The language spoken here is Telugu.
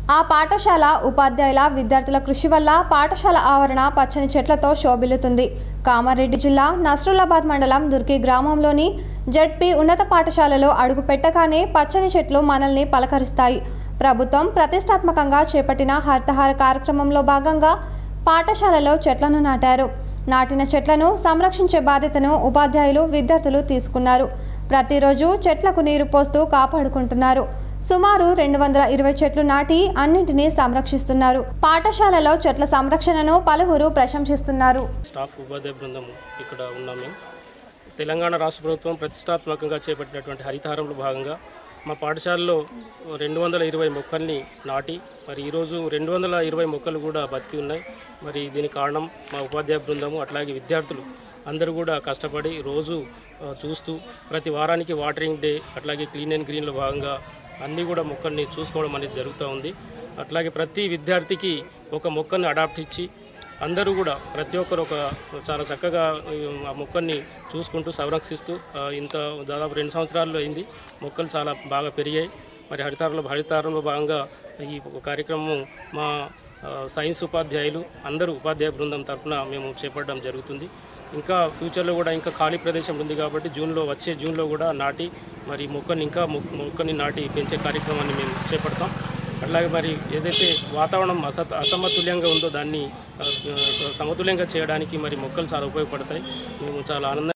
ఆ పాఠశాల ఉపాధ్యాయుల విద్యార్థుల కృషి వల్ల పాఠశాల ఆవరణ పచ్చని చెట్లతో శోభిల్లుతుంది కామారెడ్డి జిల్లా నస్రులాబాద్ మండలం దుర్గి గ్రామంలోని జడ్పీ ఉన్నత పాఠశాలలో అడుగు పెట్టగానే పచ్చని చెట్లు మనల్ని పలకరిస్తాయి ప్రభుత్వం ప్రతిష్టాత్మకంగా చేపట్టిన హరితహార కార్యక్రమంలో భాగంగా పాఠశాలలో చెట్లను నాటారు నాటిన చెట్లను సంరక్షించే బాధ్యతను ఉపాధ్యాయులు విద్యార్థులు తీసుకున్నారు ప్రతిరోజు చెట్లకు నీరు పోస్తూ కాపాడుకుంటున్నారు సుమారు రెండు వందల ఇరవై చెట్లు నాటి అన్నింటినీ సంరక్షిస్తున్నారు పాఠశాలలో చెట్ల సంరక్షణను పలువురు ప్రశంసిస్తున్నారు స్టాఫ్ ఉపాధ్యాయ బృందం ఇక్కడ ఉన్నాం మేము తెలంగాణ రాష్ట్ర ప్రభుత్వం ప్రతిష్టాత్మకంగా చేపట్టినటువంటి హరితహారంలో భాగంగా మా పాఠశాలలో రెండు వందల ఇరవై మొక్కల్ని నాటి మరి ఈరోజు రెండు వందల ఇరవై మొక్కలు కూడా బతికి ఉన్నాయి మరి దీనికి కారణం మా ఉపాధ్యాయ బృందము అట్లాగే విద్యార్థులు అందరూ కూడా కష్టపడి రోజు ఆ, చూస్తూ ప్రతి వారానికి వాటరింగ్ డే అట్లాగే క్లీన్ అండ్ గ్రీన్లో భాగంగా అన్నీ కూడా మొక్కల్ని చూసుకోవడం అనేది జరుగుతూ ఉంది అట్లాగే ప్రతి విద్యార్థికి ఒక మొక్కని అడాప్ట్ ఇచ్చి అందరూ కూడా ప్రతి ఒక్కరు ఒక చాలా చక్కగా ఈ, ఆ మొక్కల్ని చూసుకుంటూ సంరక్షిస్తూ ఆ, ఇంత దాదాపు రెండు సంవత్సరాల్లో అయింది మొక్కలు చాలా బాగా పెరిగాయి మరి హరితారంలో హరితారంలో భాగంగా ఈ కార్యక్రమం మా ఆ, సైన్స్ ఉపాధ్యాయులు అందరూ ఉపాధ్యాయ బృందం తరఫున మేము చేపట్టడం జరుగుతుంది ఇంకా ఫ్యూచర్లో కూడా ఇంకా ఖాళీ ప్రదేశం ఉంది కాబట్టి జూన్లో వచ్చే జూన్లో కూడా నాటి మరి మొక్కని ఇంకా మొ- మొక్కని నాటి పెంచే కార్యక్రమాన్ని మేము చేపడతాం అట్లాగే మరి ఏదైతే వాతావరణం అసత్ అసమతుల్యంగా ఉందో దాన్ని ఆ, సమతుల్యంగా చేయడానికి మరి మొక్కలు చాలా ఉపయోగపడతాయి మేము చాలా ఆనందంగా